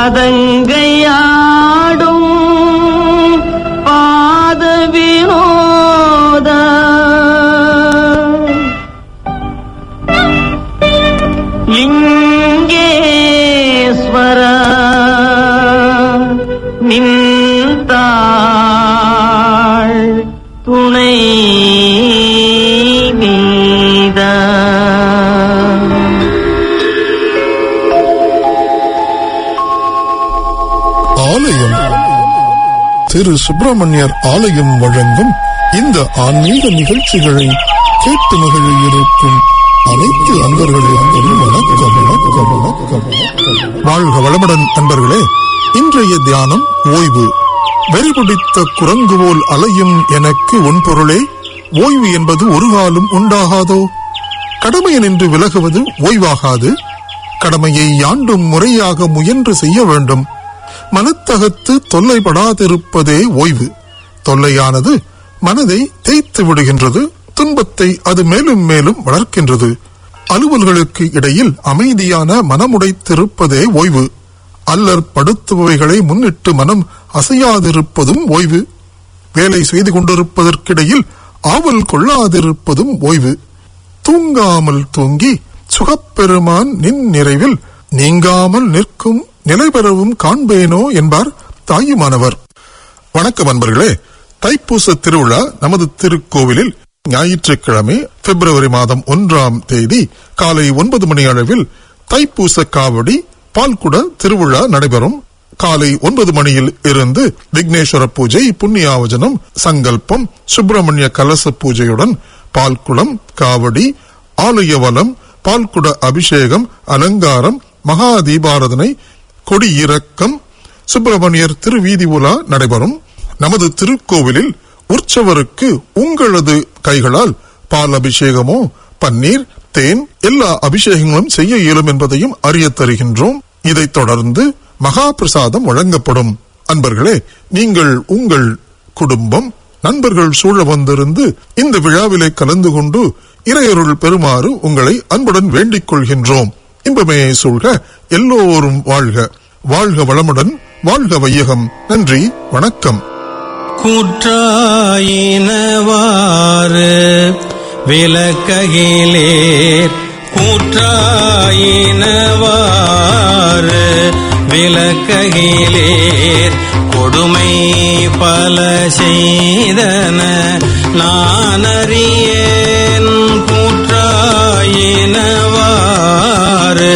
பாதங்கையாடும் பாத வினோத லிங்கேஸ்வர நின்றாள் துணை நீதா ஆலயம் திரு சுப்பிரமணியர் ஆலயம் வழங்கும் இந்த ஆன்மீக நிகழ்ச்சிகளை கேட்டு மகிழ இருக்கும் அனைத்து அன்பர்களுக்கும் வணக்கம் வணக்கம் வணக்கம் வணக்கம். வாழ்க வளமுடன் அன்பர்களே இன்றைய தியானம் ஓய்வு வெறிபிடித்த குரங்கு போல் அலையும் எனக்கு உன் பொருளே ஓய்வு என்பது ஒரு காலம் உண்டாகாதோ கடமையை நின்று விலகுவது ஓய்வாகாது கடமையை யாண்டும் முறையாக முயன்று செய்ய வேண்டும் மனத்தகத்து தொல்லைப்படாதிருப்பதே ஓய்வு தொல்லையானது மனதை தேய்த்து விடுகின்றது துன்பத்தை அது மேலும் மேலும் வளர்க்கின்றது அலுவல்களுக்கு இடையில் அமைதியான மனமுடைத்திருப்பதே ஓய்வு அல்லற் படுத்துபவைகளை முன்னிட்டு மனம் அசையாதிருப்பதும் ஓய்வு வேலை செய்து கொண்டிருப்பதற்கிடையில் ஆவல் கொள்ளாதிருப்பதும் ஓய்வு தூங்காமல் தூங்கி சுகப்பெருமான் நின் நிறைவில் நீங்காமல் நிற்கும் நிலை பெறவும் காண்பேனோ என்பார் தாயுமானவர் வணக்கம் அன்பர்களே தைப்பூச திருவிழா நமது திருக்கோவிலில் ஞாயிற்றுக்கிழமை பிப்ரவரி மாதம் ஒன்றாம் தேதி காலை ஒன்பது மணி அளவில் தைப்பூச காவடி பால்குட திருவிழா நடைபெறும் காலை ஒன்பது மணியில் இருந்து விக்னேஸ்வர பூஜை புண்ணியாவஜனம் சங்கல்பம் சுப்பிரமணிய கலச பூஜையுடன் பால்குடம் காவடி ஆலய வலம் பால்குட அபிஷேகம் அலங்காரம் மகா தீபாரதனை கொடி இறக்கம் சுப்பிரமணியர் திருவீதி உலா நடைபெறும் நமது திருக்கோவிலில் உற்சவருக்கு உங்களது கைகளால் பால் அபிஷேகமோ பன்னீர் தேன் எல்லா அபிஷேகங்களும் செய்ய இயலும் என்பதையும் அறியத் தருகின்றோம் இதைத் தொடர்ந்து மகா பிரசாதம் வழங்கப்படும் அன்பர்களே நீங்கள் உங்கள் குடும்பம் நண்பர்கள் சூழ வந்திருந்து இந்த விழாவிலே கலந்து கொண்டு இறையருள் பெறுமாறு உங்களை அன்புடன் வேண்டிக் கொள்கின்றோம் இன்பமே சூழ்க எல்லோரும் வாழ்க வாழ்க வளமுடன் வாழ்க வையகம் நன்றி வணக்கம் கூற்றாயினவாறு விளக்ககிலேர் கூற்றாயினவாறு விளக்ககிலேர் கொடுமை பல செய்தன நான் அறியேன் கூற்றாயினவாறு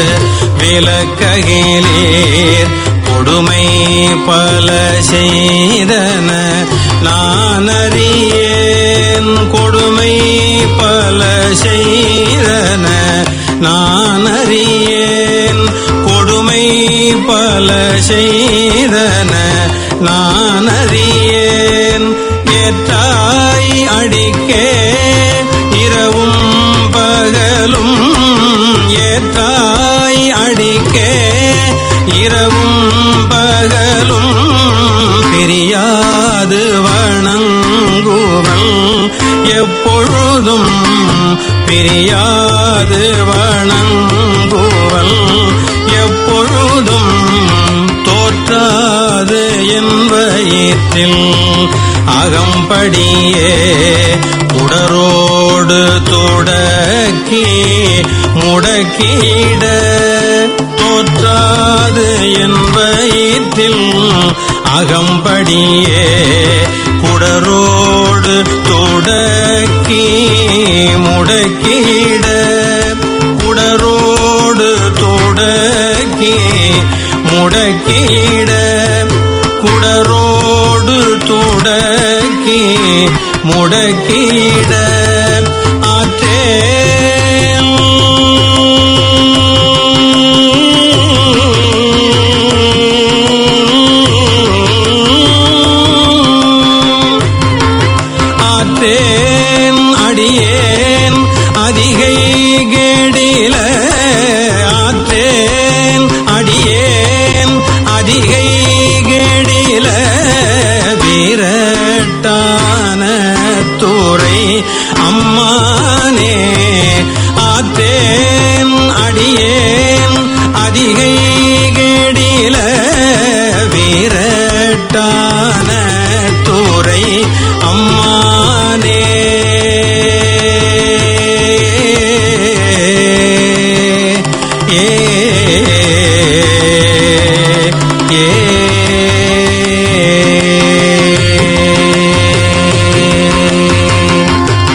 விளக்ககிலேர் கொடுமை பல செய்தன நான் அறியேன் கொடுமை பல செய்தன நான் அறியேன் கொடுமை பல செய்தன நான் அறியேன் ஏற்றாய் அடிக்கே இரவும் பகலும் ஏற்றாய் அடிக்கே இரவும் பகலும் பிரியாது வணங்குவன் எப்பொழுதும் பிரியாது வணங்குவன் எப்பொழுதும் தோற்றாது என் வயிற்றில் அகம்படியே உடரோடு தொடக்கி முடக்கிட தோற்றாது என் வயிற்றில் அகம்படியே குடரோடு தொடக்கி முடக்கிட குடரோடு தொடக்கி முடக்கிட குடரோடு தொடக்கி முடக்கிட ஆற்றேன் ஆற்றேன் அடியேன் அதிகை கேடில ஆற்றேன் அடியேன் அதிகை கேடில வீரட்டான துறை ஏ ஏ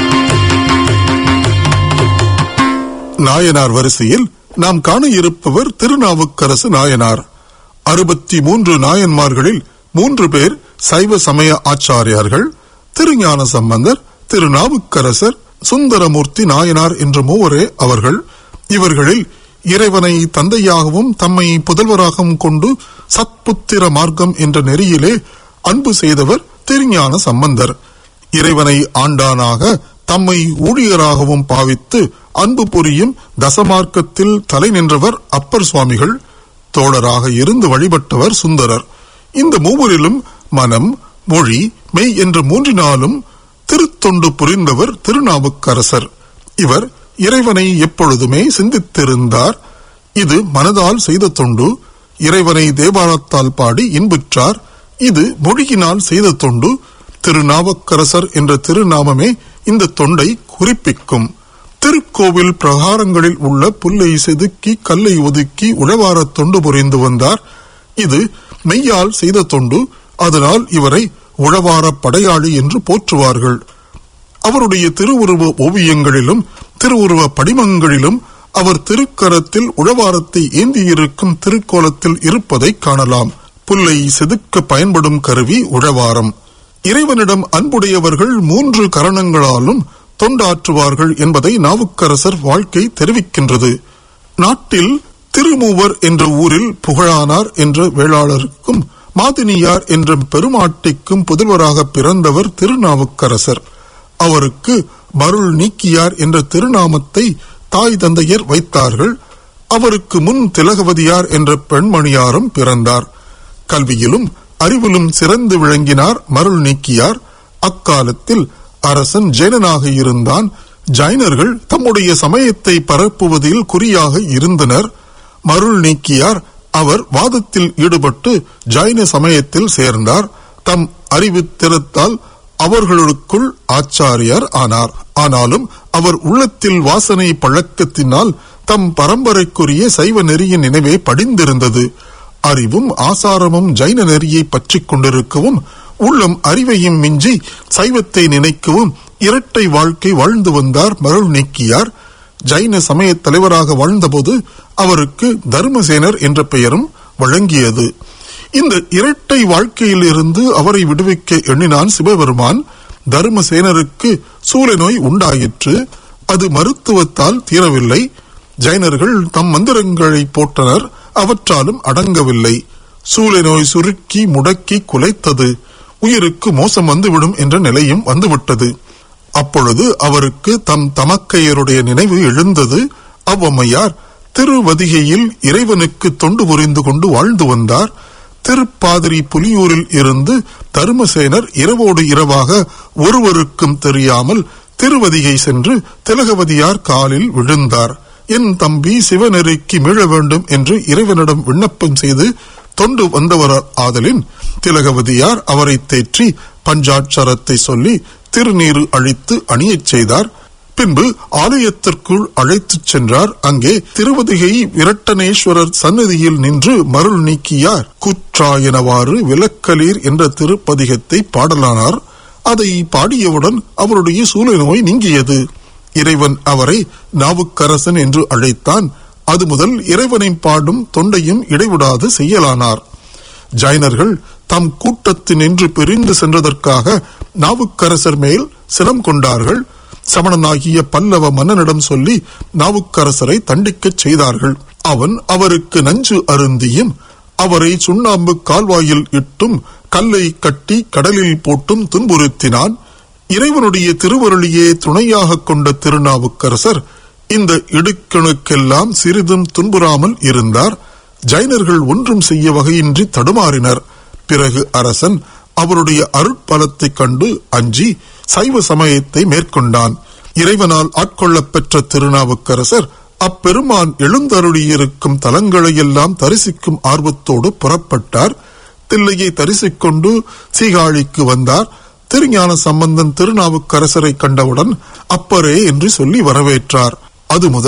நாயனார் வரிசையில் நாம் காண இருப்பவர் திருநாவுக்கரசு நாயனார் அறுபத்தி மூன்று நாயன்மார்களில் மூன்று பேர் சைவ சமய ஆச்சாரியார்கள் திருஞான சம்பந்தர் திருநாவுக்கரசர் சுந்தரமூர்த்தி நாயனார் என்ற மூவரே அவர்கள் இவர்களில் இறைவனை தந்தையாகவும் தம்மை புதல்வராகவும் கொண்டு சத்புத்திர மார்க்கம் என்ற நெறியிலே அன்பு செய்தவர் திருஞான சம்பந்தர் இறைவனை ஆண்டானாக தம்மை ஊழியராகவும் பாவித்து அன்பு புரியும் தசமார்க்கத்தில் தலை நின்றவர் அப்பர் சுவாமிகள் தோழராக இருந்து வழிபட்டவர் சுந்தரர் இந்த மூவரிலும் மனம் மொழி மெய் என்ற மூன்றினாலும் திருத்தொண்டு புரிந்தவர் திருநாவுக்கரசர் இவர் இறைவனை எப்பொழுதுமே சிந்தித்திருந்தார் இது மனதால் செய்த தொண்டு இறைவனை தேவாரத்தால் பாடி இன்புற்றார் இது மொழியினால் செய்த தொண்டு திருநாவுக்கரசர் என்ற திருநாமமே இந்த தொண்டை குறிப்பிக்கும் திருக்கோவில் பிரகாரங்களில் உள்ள புல்லை செதுக்கி கல்லை ஒதுக்கி உழவாரத் தொண்டு புரிந்து வந்தார் இது மெய்யால் செய்த தொண்டு அதனால் இவரை உழவார படையாளி என்று போற்றுவார்கள் அவருடைய திருவுருவ ஓவியங்களிலும் திருவுருவ படிமங்களிலும் அவர் திருக்கரத்தில் உழவாரத்தை ஏந்தியிருக்கும் திருக்கோலத்தில் இருப்பதை காணலாம் புல்லை செதுக்க பயன்படும் கருவி உழவாரம் இறைவனிடம் அன்புடையவர்கள் மூன்று கரணங்களாலும் தொண்டாற்றுவார்கள் என்பதை நாவுக்கரசர் வாழ்க்கை தெரிவிக்கின்றது நாட்டில் திருமூவர் என்ற ஊரில் புகழானார் என்ற வேளாளருக்கும் மாதினியார் என்ற பெருமாட்டிக்கும் புதல்வராக பிறந்தவர் திருநாவுக்கரசர் அவருக்கு மருள் நீக்கியார் என்ற திருநாமத்தை தாய் தந்தையர் வைத்தார்கள் அவருக்கு முன் திலகவதியார் என்ற பெண்மணியாரும் பிறந்தார் கல்வியிலும் அறிவிலும் சிறந்து விளங்கினார் மருள் நீக்கியார் அக்காலத்தில் அரசன் ஜெயனாக இருந்தான் ஜைனர்கள் தம்முடைய சமயத்தை பரப்புவதில் குறியாக இருந்தனர் மருள் நீக்கியார் அவர் வாதத்தில் ஈடுபட்டு ஜைன சமயத்தில் சேர்ந்தார் தம் அறிவு திறத்தால் அவர்களுக்குள் ஆச்சாரியார் ஆனார் ஆனாலும் அவர் உள்ளத்தில் வாசனை பழக்கத்தினால் தம் பரம்பரைக்குரிய சைவ நெறியின் நினைவே படிந்திருந்தது அறிவும் ஆசாரமும் ஜைன நெறியை பற்றிக் கொண்டிருக்கவும் உள்ளம் அறிவையும் மிஞ்சி சைவத்தை நினைக்கவும் இரட்டை வாழ்க்கை வாழ்ந்து வந்தார் மருள் நீக்கியார் ஜைன சமய தலைவராக வாழ்ந்தபோது அவருக்கு தர்மசேனர் என்ற பெயரும் வழங்கியது இந்த இரட்டை வாழ்க்கையிலிருந்து அவரை விடுவிக்க எண்ணினான் சிவபெருமான் தர்மசேனருக்கு சூளை நோய் உண்டாயிற்று அது மருத்துவத்தால் தீரவில்லை ஜைனர்கள் தம் மந்திரங்களை போட்டனர் அவற்றாலும் அடங்கவில்லை சூளை நோய் சுருக்கி முடக்கி குலைத்தது உயிருக்கு மோசம் வந்துவிடும் என்ற நிலையும் வந்துவிட்டது அப்பொழுது அவருக்கு தம் தமக்கையருடைய நினைவு எழுந்தது அவ்வம்மையார் திருவதிகையில் இறைவனுக்கு தொண்டு புரிந்து கொண்டு வாழ்ந்து வந்தார் திருப்பாதிரி புலியூரில் இருந்து தருமசேனர் இரவோடு இரவாக ஒருவருக்கும் தெரியாமல் திருவதிகை சென்று திலகவதியார் காலில் விழுந்தார் என் தம்பி சிவநெறிக்கு மீள வேண்டும் என்று இறைவனிடம் விண்ணப்பம் செய்து தொண்டு வந்தவர் ஆதலின் திலகவதியார் அவரை தேற்றி பஞ்சாட்சரத்தை சொல்லி திருநீரு அழித்து அணியச் செய்தார் பின்பு ஆலயத்திற்குள் அழைத்துச் சென்றார் அங்கே திருவதிகை விரட்டனேஸ்வரர் சந்நிதியில் நின்று மருள் நீக்கியார் குற்றாயனவாறு விலக்கலீர் என்ற திருப்பதிகத்தை பாடலானார் அதை பாடியவுடன் அவருடைய சூழல் நோய் நீங்கியது இறைவன் அவரை நாவுக்கரசன் என்று அழைத்தான் அது முதல் இறைவனை பாடும் தொண்டையும் இடைவிடாது செய்யலானார் ஜைனர்கள் தம் கூட்டத்தினின்று பிரிந்து சென்றதற்காக நாவுக்கரசர் மேல் சினம் கொண்டார்கள் சமணனாகிய பல்லவ மன்னனிடம் சொல்லி நாவுக்கரசரை தண்டிக்கச் செய்தார்கள் அவன் அவருக்கு நஞ்சு அருந்தியும் அவரை சுண்ணாம்பு கால்வாயில் இட்டும் கல்லை கட்டி கடலில் போட்டும் துன்புறுத்தினான் இறைவனுடைய திருவருளியே துணையாக கொண்ட திருநாவுக்கரசர் இந்த இடுக்கணுக்கெல்லாம் சிறிதும் துன்புறாமல் இருந்தார் ஜைனர்கள் ஒன்றும் செய்ய வகையின்றி தடுமாறினர் பிறகு அரசன் அவருடைய அருட்பலத்தைக் கண்டு அஞ்சி சைவ சமயத்தை மேற்கொண்டான் இறைவனால் ஆட்கொள்ளப் பெற்ற திருநாவுக்கரசர் அப்பெருமான் எழுந்தருளியிருக்கும் தலங்களையெல்லாம் தரிசிக்கும் ஆர்வத்தோடு புறப்பட்டார் தில்லையை தரிசிக்கொண்டு சீகாழிக்கு வந்தார் திருஞான சம்பந்தன் திருநாவுக்கரசரை கண்டவுடன் அப்பரே என்று சொல்லி வரவேற்றார் அது முதல்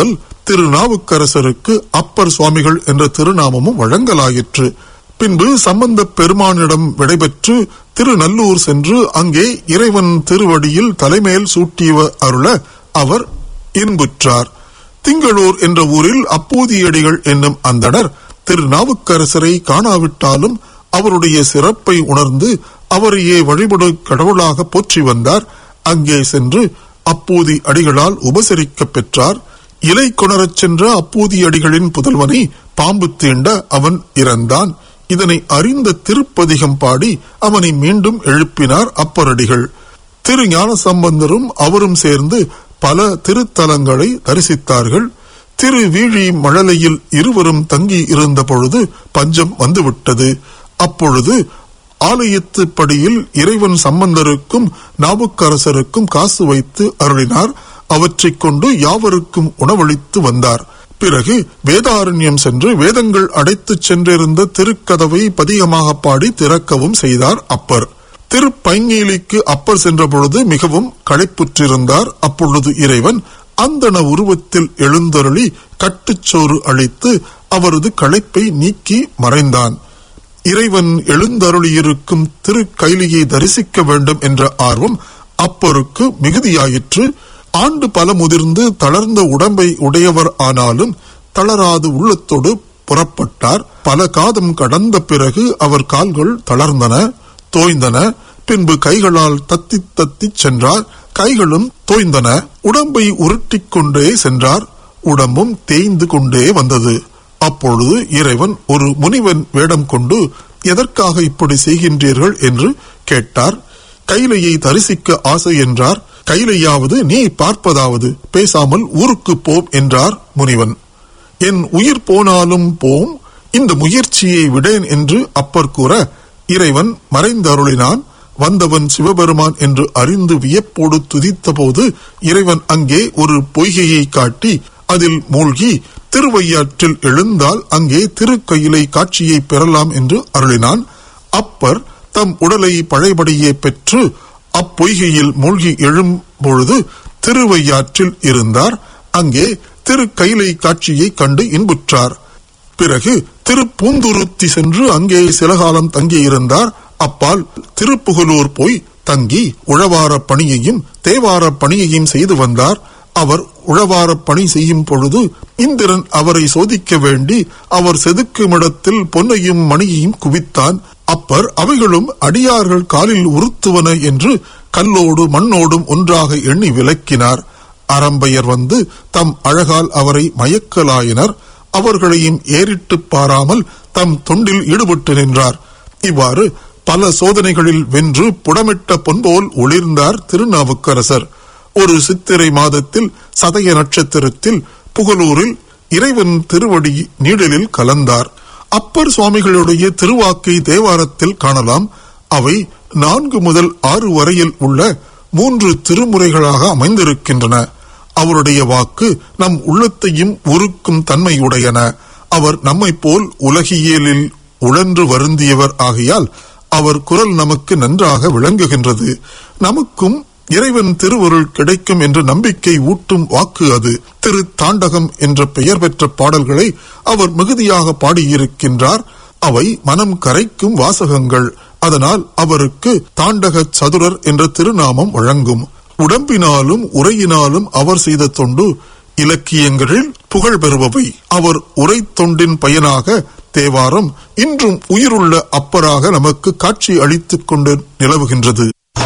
திருநாவுக்கரசருக்கு அப்பர் சுவாமிகள் என்ற திருநாமமும் வழங்கலாயிற்று பின்பு சம்பந்த பெருமானிடம் விடைபெற்று திருநல்லூர் சென்று அங்கே இறைவன் திருவடியில் தலைமேல் சூட்டிய அருள அவர் இன்புற்றார் திங்களூர் என்ற ஊரில் அப்பூதியடிகள் என்னும் அந்தணர் திருநாவுக்கரசரை காணாவிட்டாலும் அவருடைய சிறப்பை உணர்ந்து அவரையே வழிபடு கடவுளாக போற்றி வந்தார் அங்கே சென்று அப்பூதி அடிகளால் உபசரிக்கப் பெற்றார் இலை கொணரச் சென்ற அப்பூதி அடிகளின் புதல்வனை பாம்பு தீண்ட அவன் இறந்தான் இதனை அறிந்த திருப்பதிகம் பாடி அவனை மீண்டும் எழுப்பினார் அப்பரடிகள் திரு ஞான சம்பந்தரும் அவரும் சேர்ந்து பல திருத்தலங்களை தரிசித்தார்கள் திரு வீழி மழலையில் இருவரும் தங்கி இருந்த பொழுது பஞ்சம் வந்துவிட்டது அப்பொழுது ஆலயத்து படியில் இறைவன் சம்பந்தருக்கும் நாவுக்கரசருக்கும் காசு வைத்து அருளினார் அவற்றைக் கொண்டு யாவருக்கும் உணவளித்து வந்தார் பிறகு வேதாரண்யம் சென்று வேதங்கள் அடைத்துச் சென்றிருந்த திருக்கதவை பதிகமாக பாடி திறக்கவும் செய்தார் அப்பர் திருப்பைங்கேலிக்கு அப்பர் சென்ற பொழுது மிகவும் களைப்புற்றிருந்தார் அப்பொழுது இறைவன் அந்தன உருவத்தில் எழுந்தருளி கட்டுச்சோறு அளித்து அவரது களைப்பை நீக்கி மறைந்தான் இறைவன் எழுந்தருளியிருக்கும் திருக்கைலியை தரிசிக்க வேண்டும் என்ற ஆர்வம் அப்பருக்கு மிகுதியாயிற்று ஆண்டு பல முதிர்ந்து தளர்ந்த உடம்பை உடையவர் ஆனாலும் தளராது உள்ளத்தோடு புறப்பட்டார் பல காதம் கடந்த பிறகு அவர் கால்கள் தளர்ந்தன தோய்ந்தன பின்பு கைகளால் தத்தி தத்திச் சென்றார் கைகளும் தோய்ந்தன உடம்பை உருட்டிக் கொண்டே சென்றார் உடம்பும் தேய்ந்து கொண்டே வந்தது அப்பொழுது இறைவன் ஒரு முனிவன் வேடம் கொண்டு எதற்காக இப்படி செய்கின்றீர்கள் என்று கேட்டார் கைலையை தரிசிக்க ஆசை என்றார் கைலையாவது நீ பார்ப்பதாவது பேசாமல் ஊருக்கு போம் என்றார் முனிவன் என் உயிர் போனாலும் போம் இந்த முயற்சியை விடேன் என்று அப்பர் கூற இறைவன் மறைந்தருளினான் வந்தவன் சிவபெருமான் என்று அறிந்து வியப்போடு துதித்தபோது இறைவன் அங்கே ஒரு பொய்கையை காட்டி அதில் மூழ்கி திருவையாற்றில் எழுந்தால் அங்கே திருக்கயிலை காட்சியை பெறலாம் என்று அருளினான் அப்பர் தம் உடலை பழையபடியே பெற்று அப்பொய்கையில் மூழ்கி எழும் பொழுது திருவையாற்றில் இருந்தார் அங்கே திருக்கைலை காட்சியை கண்டு இன்புற்றார் பிறகு திருப்பூந்துருத்தி சென்று அங்கே சில காலம் தங்கியிருந்தார் அப்பால் திருப்புகலூர் போய் தங்கி உழவார பணியையும் தேவார பணியையும் செய்து வந்தார் அவர் உழவார பணி செய்யும் பொழுது இந்திரன் அவரை சோதிக்க வேண்டி அவர் செதுக்குமிடத்தில் பொன்னையும் மணியையும் குவித்தான் அப்பர் அவைகளும் அடியார்கள் காலில் உறுத்துவன என்று கல்லோடு மண்ணோடும் ஒன்றாக எண்ணி விளக்கினார் அறம்பையர் வந்து தம் அழகால் அவரை மயக்கலாயினர் அவர்களையும் ஏறிட்டு பாராமல் தம் தொண்டில் ஈடுபட்டு நின்றார் இவ்வாறு பல சோதனைகளில் வென்று புடமிட்ட பொன்போல் ஒளிர்ந்தார் திருநாவுக்கரசர் ஒரு சித்திரை மாதத்தில் சதய நட்சத்திரத்தில் புகழூரில் இறைவன் திருவடி நீடலில் கலந்தார் அப்பர் சுவாமிகளுடைய திருவாக்கை தேவாரத்தில் காணலாம் அவை நான்கு முதல் ஆறு வரையில் உள்ள மூன்று திருமுறைகளாக அமைந்திருக்கின்றன அவருடைய வாக்கு நம் உள்ளத்தையும் உருக்கும் தன்மையுடையன அவர் நம்மை போல் உலகியலில் உழன்று வருந்தியவர் ஆகையால் அவர் குரல் நமக்கு நன்றாக விளங்குகின்றது நமக்கும் இறைவன் திருவருள் கிடைக்கும் என்ற நம்பிக்கை ஊட்டும் வாக்கு அது திரு தாண்டகம் என்ற பெயர் பெற்ற பாடல்களை அவர் மிகுதியாக பாடியிருக்கின்றார் அவை மனம் கரைக்கும் வாசகங்கள் அதனால் அவருக்கு தாண்டக சதுரர் என்ற திருநாமம் வழங்கும் உடம்பினாலும் உரையினாலும் அவர் செய்த தொண்டு இலக்கியங்களில் புகழ் பெறுபவை அவர் உரை தொண்டின் பயனாக தேவாரம் இன்றும் உயிருள்ள அப்பராக நமக்கு காட்சி அளித்துக் கொண்டு நிலவுகின்றது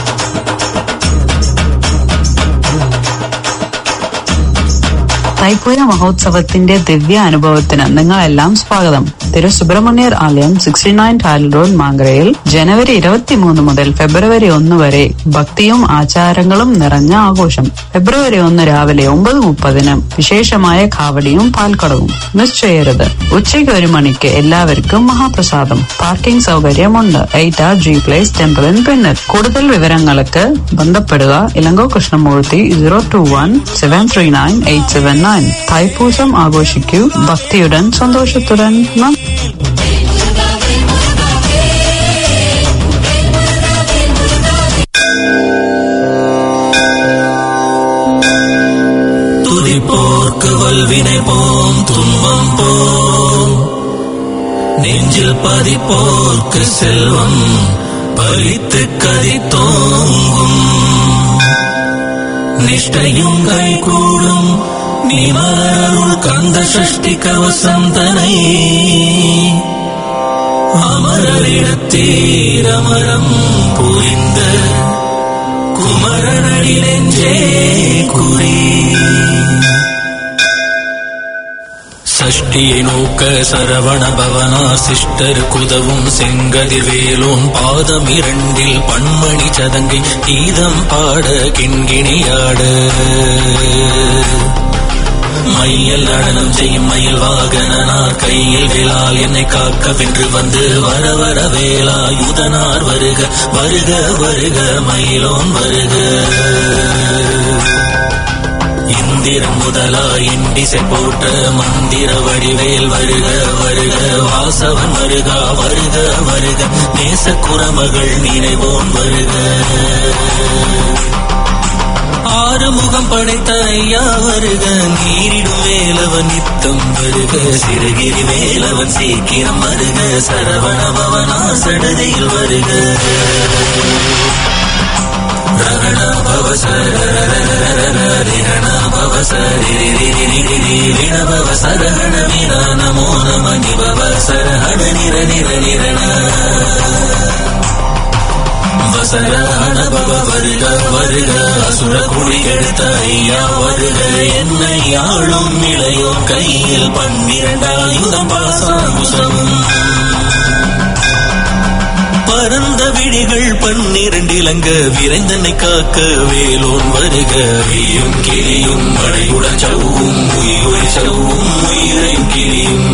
തൈപ്പൂയ മഹോത്സവത്തിന്റെ ദിവ്യ അനുഭവത്തിന് നിങ്ങളെല്ലാം സ്വാഗതം തിരു സുബ്രഹ്മണ്യർ ആലയം സിക്സ്റ്റി നയൻ ടാൽ റോഡ് മാങ്കരയിൽ ജനുവരി ഇരുപത്തിമൂന്ന് മുതൽ ഫെബ്രുവരി ഒന്ന് വരെ ഭക്തിയും ആചാരങ്ങളും നിറഞ്ഞ ആഘോഷം ഫെബ്രുവരി ഒന്ന് രാവിലെ ഒമ്പത് മുപ്പതിന് വിശേഷമായ കാവടിയും പാൽക്കടവും മിസ് ചെയ്യരുത് ഉച്ചയ്ക്ക് ഒരു മണിക്ക് എല്ലാവർക്കും മഹാപ്രസാദം പാർക്കിംഗ് സൗകര്യമുണ്ട് eight R G place temple in Pinner കൂടുതൽ വിവരങ്ങൾക്ക് ബന്ധപ്പെടുക Ilango Krishnamoorthy zero two one seven three nine eight seven nine Thaipusam ആഘോഷിക്കൂ ഭക്തിയുടൻ സന്തോഷത്തുടൻ നന്ദി துதிப்போர்க்கு வல்வினை போம் துன்பம் போம் நெஞ்சில் பதிப்போர்க்கு செல்வம் பலித்து கதி தோங்கும் நிஷ்டையும் கை கூடும் நிமலருள் கந்த சஷ்டி கவசம் தனை அமரரிடத்தீர் அமரம் புரிந்த குமரனடி நெஞ்சே குறி சஷ்டியை நோக்க சரவண பவனா சிஷ்டர் குதவும் செங்கதிர் வேலோன் பாதம் இரண்டில் பண்மணி சதங்கை கீதம் பாட கிண்கிணியாட மையல் நடனம் செய்யும் மயில் வாகனார் கையில் வேளால் என்னை காக்க வென்று வந்து வர வர வேலாயுதனார் வருக வருக வருக மயிலோன் வருக இந்திரன் முதலா இண்டிசை போட்ட மந்திர வடிவேல் வருக வருக வாசவன் வருக வருக வருக நேச குரமகள் நினைவோன் வருக ஆறுமுகம் படைத்த ஐயா வருக நீரிடும் வேலவன் நித்தம் வருக சிறுகிரி வேலவன் சீக்கிரம் வருக சரவண பவனா சடதியில் வருக ரண பவசரண வீர நமோ நம நிபவ சரஹண நிர நிர நிரண வசரான பவ வருக வருக அசுர குடி எடுத்த ஐயா வருக என்னை ஆளும் இளையோ கையில் பன்னிரண்டாயுதம் பாசாங்குசமும் பரந்த விழிகள் பன்னிரண்டிலங்க விரைந்தனை காக்க வேலோன் வருக வீயும் கிளியும் மழையுடன் சவ்வும் உயிர் சவ்வும் உயிரையும் கிளியும்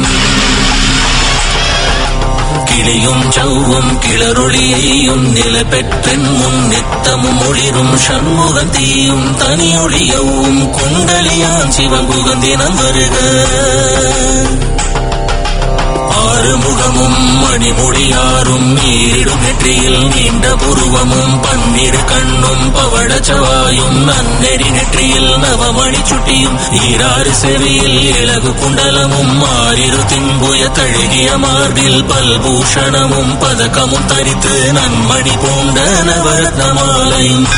கிளியும் சவ்வும் கிளரொளியையும் நில பெற்றென் முன் நித்தமும் ஒளிரும் சண்முகன் தீயும் தனியொளியவும் குண்டலியான் சிவகுகந்தினம் வருக ஆறுமுகமும் மணிமுடியாரும் நீரிடும் நெற்றியில் நீண்ட புருவமும் பன்னிரு கண்ணும் பவழ சவாயும் நன்னெறி நெற்றியில் நவமணி சுட்டியும் ஈராறு செவியில் இலகு குண்டலமும் ஆறிரு திம்புய தழுகிய மார்பில் பல்பூஷணமும் பதக்கமும் தரித்து நன்மணி பூண்ட நவரத்னமாலையும்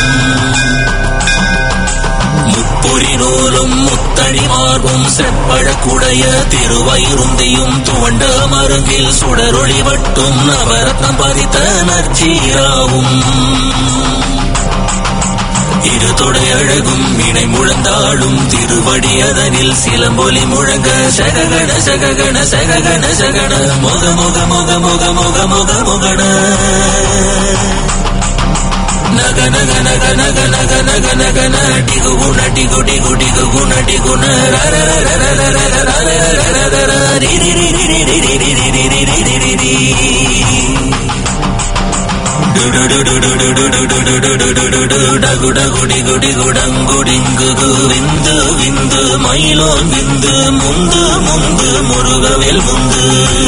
முப்பொறி நூலும் முத்தணி மார்பும் செப்பழக்குடைய திருவயிருந்தியும் துவண்ட மருங்கில் சுடரொளி வட்டும் நவரத்னம் பதித்த நற்சீராவும் இரு தொடை அழகும் இணை முழந்தாளும் திருவடி அதனில் சிலம்பொலி முழங்க சககண சககண சககண சகண முக முக முக முக முக முக முகண நக நக நக நக நக நக நக நடிகு குண டிகு டிகு டிகு குண டிகு ந ர ர ர ர ர ர ர ர ர ர ர ர ரி ரி ரி ரி ரி ரி ரி ரி ரி ரி ரி ரி ரி ரி டு டு டு டு டு டு டு டு டு டு டு டு டு டு டகு டகு டிகு டிகு டங்கு டிங்கு கு விந்து விந்து மயிலோன் விந்து முந்து முந்து முருகவேல் முந்து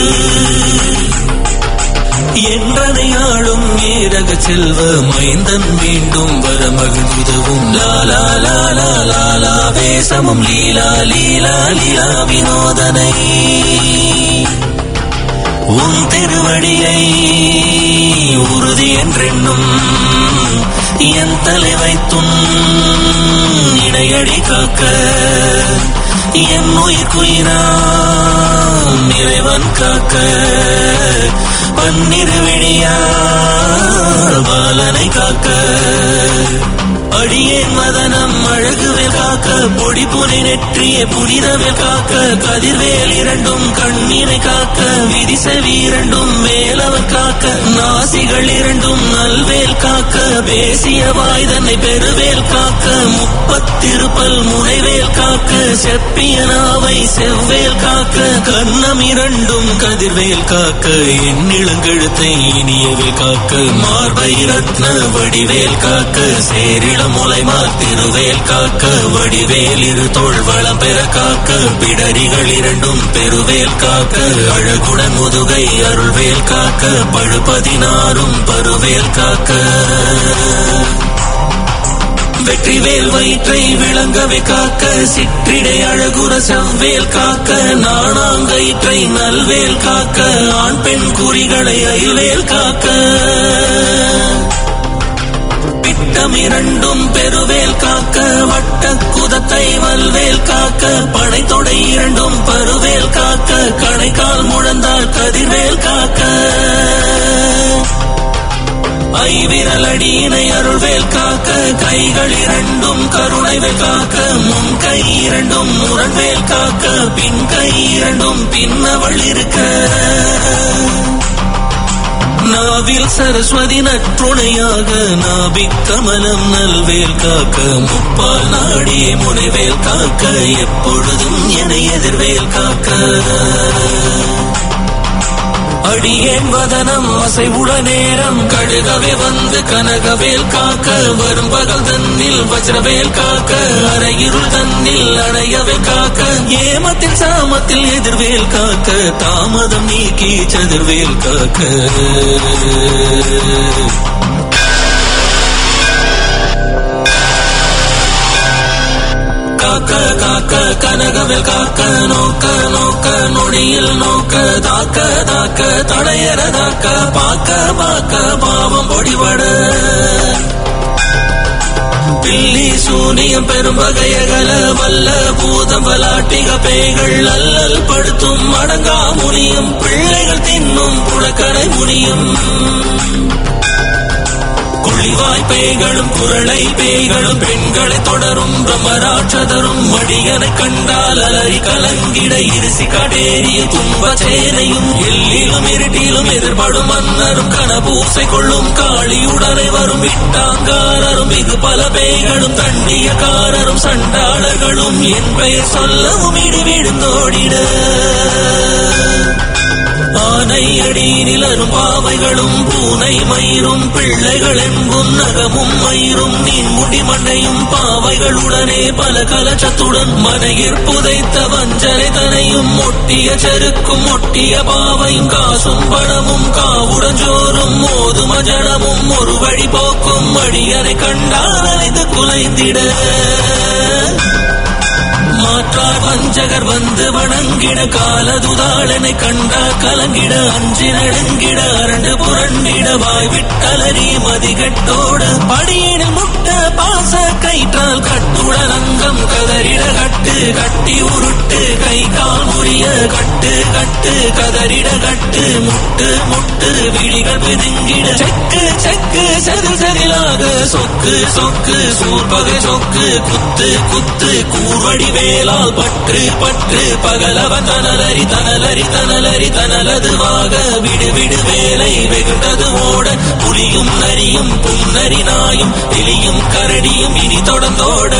என்றனையாளும் ஏரக செல்வ மைந்தன் மீண்டும் வர மகிழ்வுதவும் லாலா லாலா லாலா வேசமும் லீலா லீலா லீலா வினோதனை உன் திருவடியை உறுதி என்றென்னும் என் தலை வைத்தும் இடையடி காக்க என் உயிர் குயிராம் இறைவன் காக்க பன்னிருவிழியார் பாலனை காக்க அடியேன் மதனம் அழகுவேல் காக்க பொடி புனை நெற்றிய புனிதவேல் காக்க கதிர்வேல் இரண்டும் கண்ணீரை காக்க விதிசவி இரண்டும் வேலவன் காக்க நாசிகள் இரண்டும் நல்வேல் காக்க பேசிய வாய் தன்னை பெருவேல் காக்க முப்பத்திருப்பல் முனைவேல் காக்க செப்பிய நாவை செவ்வேல் காக்க கண்ணம் இரண்டும் கதிர்வேல் காக்க என் இளங்கழுத்தை இனியவேல் காக்க மார்பை ரத்ன வடிவேல் காக்க சேரிள முளைமா திருவேல் காக்க வடிவேல் இரு தோள் வளம் பெற காக்க பிடரிகள் இரண்டும் பெருவேல் காக்க அழகுடன் முதுகை அருள்வேல் காக்க பழு பதினாறும் பருவேல் காக்க வெற்றிவேல் வயிற்றை விளங்கவே காக்க சிற்றிடை அழகுற செவ்வேல் காக்க நாணாங்கயிற்றை நல்வேல் காக்க ஆண் பெண் குறிகளை அயில்வேல் காக்க பிட்டம் இரண்டும் பெருவேல் காக்க வட்ட குதத்தை வல்வேல் காக்க படைத்தொடை இரண்டும் பருவேல் காக்க கணைக்கால் முழந்தால் கதிர்வேல் காக்க ஐவிரல் அடியினை அருள்வேல் காக்க கைகள் இரண்டும் கருணைவேல் காக்க முன் கை இரண்டும் முரண்வேல் காக்க பின் கை இரண்டும் பின்னவள் இருக்க நாவில் சரஸ்வதி நற்றுணையாக நாபிக் கமலம் நல்வேல் காக்க முப்பால் நாடிய முனைவேல் காக்க எப்பொழுதும் என எதிர்வேல் காக்க அடியேன் வதனம் அசைவுட நேரம் கழுகவே வந்து கனகவேல் காக்க வரும் பகல் தன்னில் வஜ்ரவேல் காக்க அரையிருள் தன்னில் அடையவே காக்க ஏமத்தில் சாமத்தில் எதிர்வேல் காக்க தாமதம் நீக்கி சதிர்வேல் காக்க காக்க காக்க கனகவில் காக்க நோக்க நோக்க நொடியில் நோக்க தாக்க தாக்க தடையற தாக்க பாக்க பாக்க பாவம் பொடிபட பில்லி சூனியம் பெரும் வகையகல வல்ல பூதம் பலாட்டிக பேய்கள் அல்லல் படுத்தும் அடங்கா முனியும் பிள்ளைகள் தின்னும் புழக்கடை முனியும் குழிவாய் பேய்களும் குரளை பேய்களும் பெண்களை தொடரும் பிரம்மராட்சதரும் வடியனை கண்டால் அலறி கலங்கிட இருசி கடேறிய துன்ப சேனையும் எல்லிலும் இருட்டிலும் எதிர்படும் மன்னரும் கனபூசை கொள்ளும் காளியுடனை வரும் விட்டாங்காரரும் இது பல பேய்களும் தண்டியக்காரரும் சண்டாளர்களும் என் பெயர் சொல்லவும் இடி விழுந்தோடிட ஆனை அடியினிலரும் பாவைகளும் பூனை மயிரும் பிள்ளைகள் என்பும் நகமும் மயிரும் நீன்முடி மண்ணையும் பாவைகளுடனே பல கலச்சத்துடன் மனையிற் புதைத்த வஞ்சனை தனையும் ஒட்டிய செருக்கும் ஒட்டிய பாவையும் காசும் பணமும் காவுடன் ஜோறும் மோதும ஜனமும் ஒரு வழி போக்கும் அடியனை கண்டால் அனைத்து குலைந்திட மாற்றார் வஞ்சகர் வந்து வணங்கிட காலதுதாளனை கண்டா கலங்கிட அஞ்சி நடுங்கிட அரண்டு புரண்டிட வாய் விட்டலறி மதிகட்டோடு படியினில் முட்ட பாச கயிற்றால் கட்டுடன் அங்கம் கதறிட கட்டு கட்டி உருட்டு கை கால் முறிய கட்டு கட்டு கதறிட கட்டு முட்டு முட்டு விழிகள் பிதுங்கிட செக்கு செக்கு செதில் செதிலாக சொக்கு சொக்கு சூர்பகை சொக்கு குத்து குத்து கூர்வடி வேலால் பற்று பற்று பகலவன் தனலரி தனலரி தனலரி தனலதுவாக விடு விடு வேலை வெகுண்டது ஓட புலியும் நரியும் புன்னரி நாயும் எலியும் கரடியும் இனி தொடர்ந்தோட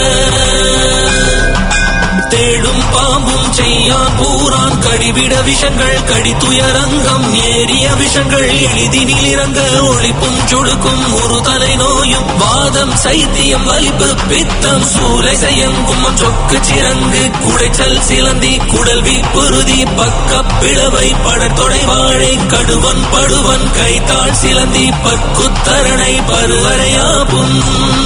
தேடும் பாம்பும் செய்யான் பூரான் கடிவிட விஷங்கள் கடித்துயரங்கம் ஏறிய விஷங்கள் எளிதினில் இறங்க ஒழிப்பும் சுடுக்கும் ஒரு தலை நோயும் வாதம் சைத்தியம் வலிப்பு பித்தம் சூலை செய்யும் கும்மம் சொக்கு சிறங்கு குடைச்சல் சிலந்தி குடல் வீப்புறுதி பக்க பிளவை படத்தொடை வாழை கடுவன் படுவன் கைத்தாள் சிலந்தி பற்குத்தரணை பருவரையாகும்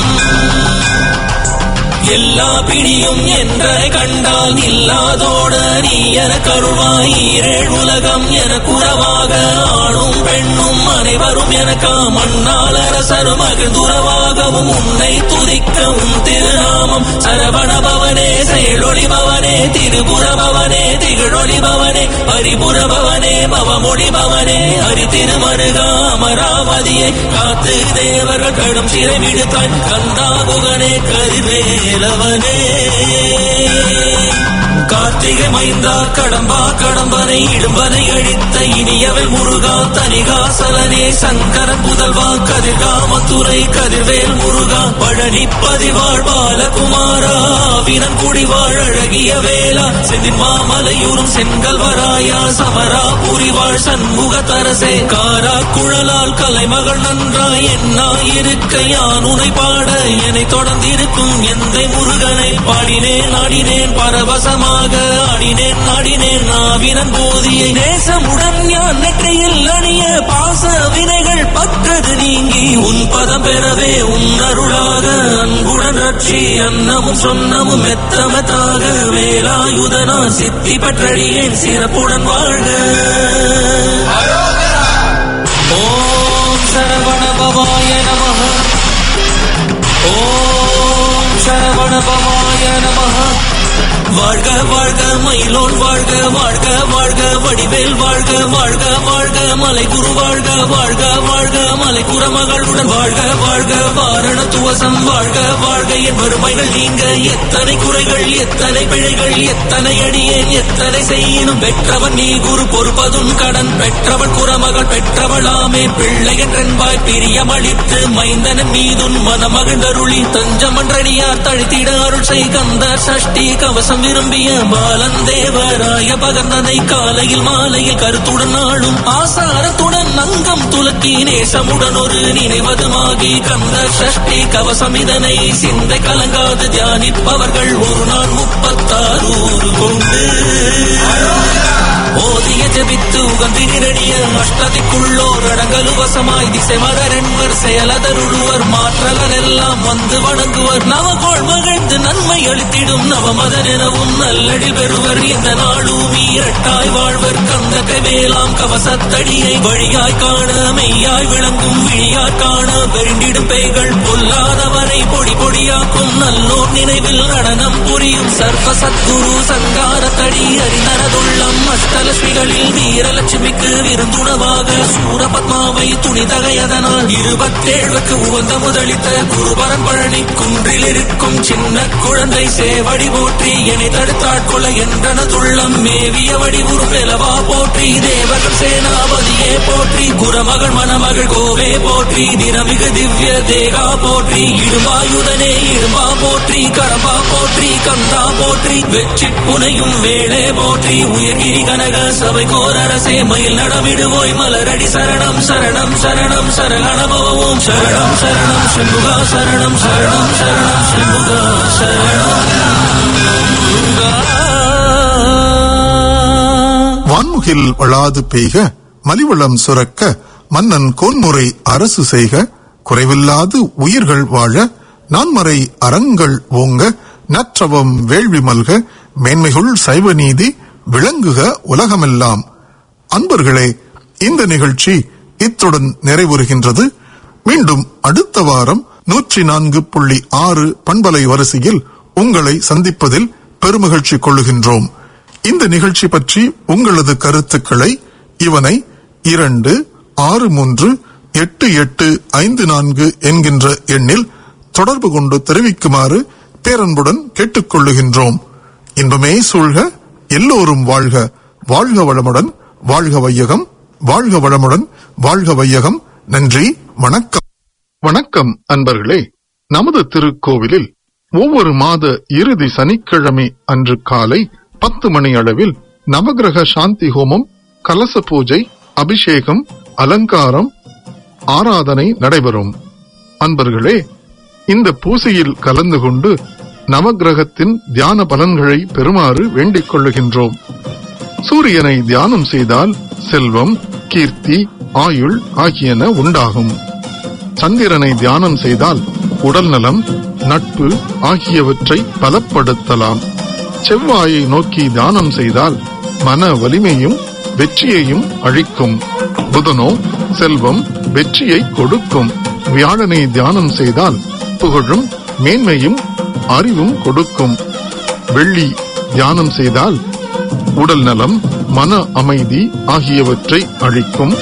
எல்லா பிடியும் என்றை கண்டால் இல்லாதோட நீ என கருவாய் ஈரேழ் உலகம் என குறவாக ஆணும் பெண்ணும் அனைவரும் எனக்கா மண்ணால் அரசரும் மகிழ்ந்துறவாகவும் உன்னை துதிக்க உன் திருநாமம் சரவணபவனே செயலொழிபவனே திருபுறபவனே திகழொழிபவனே ஹரிபுரபவனே பவமொழிபவனே ஹரி திருமருகா அமராவதியை காத்து தேவர்கள் கடும் சிறை விடுத்தாய் கந்தாகுகனே கரிவேலவனே கார்த்திகை மைந்தா கடம்பா கடம்பனை இடும்பனை அழித்த இனியவை முருகா தனிகாசலனே சங்கர புதல்வா கதிர்காமத்துறை கதிர்வேல் முருகா பழனி பதிவாழ் பாலகுமாரா வீரன் குடிவாழ் அழகிய வேளா செந்தின் மாமலையூரும் செங்கல் வராயா சமரா புரிவாழ் சண்முக தரசே காரா குழலால் கலைமகள் நன்றாய் என்னா இருக்க யான் உனை பாட என்னை தொடர்ந்திருக்கும் எந்தை முருகனை பாடினேன் ஆடினேன் பரவசமாக உனக்காக ஆடினேன் ஆடினேன் நாவினன் போதியை நேசமுடன் ஞான் நெற்றியில் அணிய பாச வினைகள் பற்றது நீங்கி உன் பதம் பெறவே உன் அருளாக அன்புடன் ரட்சி அன்னமும் சொன்னமும் மெத்தமத்தாக வேலாயுதனா சித்தி பற்றடியேன் சிறப்புடன் வாழ்க ஓம் சரவண பவாய நமः ஓம் சரவண பவாய நமः வாழ்க வாழ்க மயிலோன் வாழ்க வாழ்க வாழ்க வடிவேல் வாழ்க வாழ்க வாழ்க மலை குரு வாழ்க வாழ்க வாழ்க மலை குரமகளுடன் வாழ்க வாழ்க வாரண துவசம் வாழ்க வாழ்க என் வறுமைகள் நீங்க எத்தனை குறைகள் எத்தனை பிழைகள் எத்தனை அடியேன் எத்தனை செய்யினும் பெற்றவன் நீ குரு பொறுப்பதும் கடன் பெற்றவள் குரமகள் பெற்றவளாமே பிள்ளை என்றென்பாய் பிரியமளித்து மைந்தனன் மீதுன் மனமகிழ்ந்தருளி தஞ்சமன்றடியார் தழித்திட அருள் செய் கந்த சஷ்டி கவசம் விரும்பிய பாலன் தேவராய பகர்ந்ததை காலையில் மாலையில் கருத்துடன் நாளும் ஆசாரத்துடன் நங்கம் துலக்கி நேசமுடன் ஒரு நினைவதுமாகி கந்த சஷ்டி கவசம் இதனை சிந்தை கலங்காது தியானிப்பவர்கள் ஒரு நாள் முப்பத்தாறு கொண்டு ஓதிய ஜபித்து உகந்தி நிரடிய அஷ்டதிக்குள்ளோர் அடங்கலுவசமாய் திசை மலரென்பர் செயலதருடுவர் மாற்றலர் எல்லாம் வந்து வணங்குவர் நவகோள் மகிழ்ந்து நன்மை அளித்திடும் நவமதன் எனவும் நல்லடில் பெறுவர் இந்த நாளும் ஈரட்டாய் வாழ்வர் கந்த கைவேலாம் கவசத்தடியை வழியாய் காண மெய்யாய் விளங்கும் விழியாய் காண பெருண்டிடும் பேய்கள் பொல்லாதவரை பொடி பொடியாக்கும் நல்லோர் நினைவில் நடனம் புரியும் சர்வ சத்குரு சங்காரத்தடி அறிநரதுள்ளம் அஷ்டலட்சுமிகளில் வீரலட்சுமிக்கு விருந்துணவாக சூரபத்மாவை துணிதகையதனால் இருபத்தேழுக்கு உகந்த முதலித்த குருபரன் பழனி குன்றில் இருக்கும் சின்ன குழந்தை சேவடி போற்றி என்னை தடுத்தாட்கொள்ள என்றன துள்ளம் மேவிய வடிவுரு பெலவா போற்றி தேவர்கள் சேனாபதியே போற்றி குரமகள் மணமகள் கோவே போற்றி தினமிகு திவ்ய தேகா போற்றி இடுமாயுதனே இடுமா போற்றி கடம்பா போற்றி கந்தா போற்றி வெற்றி புனையும் வேளே போற்றி உயர்கிரி கனக சபை கோரரசே மயில் நடமிடுவோய் மலரடி சரணம் சரணம் சரணம் சரணபவம் சரணம் சரணம் சண்முகா சரணம் சரணம் சரணம் சண்முகா சரணம் வான்முகில் வளாது பெய்க மலிவளம் சுரக்க மன்னன் கோன்முறை அரசு செய்க குறைவில்லாது உயிர்கள் வாழ நான்மறை அறங்கள் ஓங்க நற்றவம் வேள்வி மல்க மேன்மைகுள் சைவ நீதி விளங்குக உலகமெல்லாம் அன்பர்களே இந்த நிகழ்ச்சி இத்துடன் நிறைவுறுகின்றது மீண்டும் அடுத்த வாரம் நூற்றி நான்கு புள்ளி ஆறு பண்பலை வரிசையில் உங்களை சந்திப்பதில் பெருமகிழ்ச்சி கொள்ளுகின்றோம் இந்த நிகழ்ச்சி பற்றி உங்களது கருத்துக்களை இவனை இரண்டு ஆறு மூன்று எட்டு எட்டு ஐந்து நான்கு என்கின்ற எண்ணில் தொடர்பு கொண்டு தெரிவிக்குமாறு பேரன்புடன் கேட்டுக்கொள்ளுகின்றோம் இன்பமே சூழ்க எல்லோரும் வாழ்க வாழ்க வளமுடன் வாழ்க வையகம் வாழ்க வளமுடன் வாழ்க வையகம் நன்றி வணக்கம் வணக்கம் அன்பர்களே நமது திருக்கோவிலில் ஒவ்வொரு மாத இறுதி சனிக்கிழமை அன்று காலை பத்து மணி அளவில் நவகிரக சாந்தி ஹோமம் கலச பூஜை அபிஷேகம் அலங்காரம் ஆராதனை நடைபெறும் அன்பர்களே இந்த பூசையில் கலந்து கொண்டு நவகிரகத்தின் தியான பலன்களை பெறுமாறு வேண்டிக் கொள்ளுகின்றோம் சூரியனை தியானம் செய்தால் செல்வம் கீர்த்தி ஆயுள் ஆகியன உண்டாகும் சந்திரனை தியானம் செய்தால் உடல் நலம் நட்பு ஆகியவற்றை பலப்படுத்தலாம் செவ்வாயை நோக்கி தியானம் செய்தால் மன வலிமையும் வெற்றியையும் அழிக்கும் புதனோ செல்வம் வெற்றியை கொடுக்கும் வியாழனை தியானம் செய்தால் புகழும் மேன்மையும் அறிவும் கொடுக்கும் வெள்ளி தியானம் செய்தால் உடல் நலம் மன அமைதி ஆகியவற்றை அளிக்கும்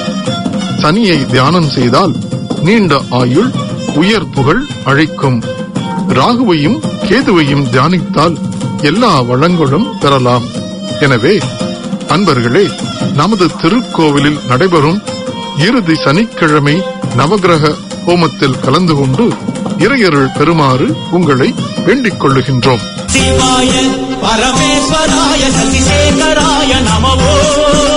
சனியை தியானம் செய்தால் நீண்ட ஆயுள் உயர் புகழ் அழைக்கும் ராகுவையும் கேதுவையும் தியானித்தால் எல்லா வளங்களும் பெறலாம் எனவே அன்பர்களே நமது திருக்கோவிலில் நடைபெறும் இறுதி சனிக்கிழமை நவகிரக ஹோமத்தில் கலந்து கொண்டு இறையருள் பெறுமாறு உங்களை வேண்டிக் கொள்ளுகின்றோம் சிவாய பரமேஸ்வராய சசிசேகராய நமவோ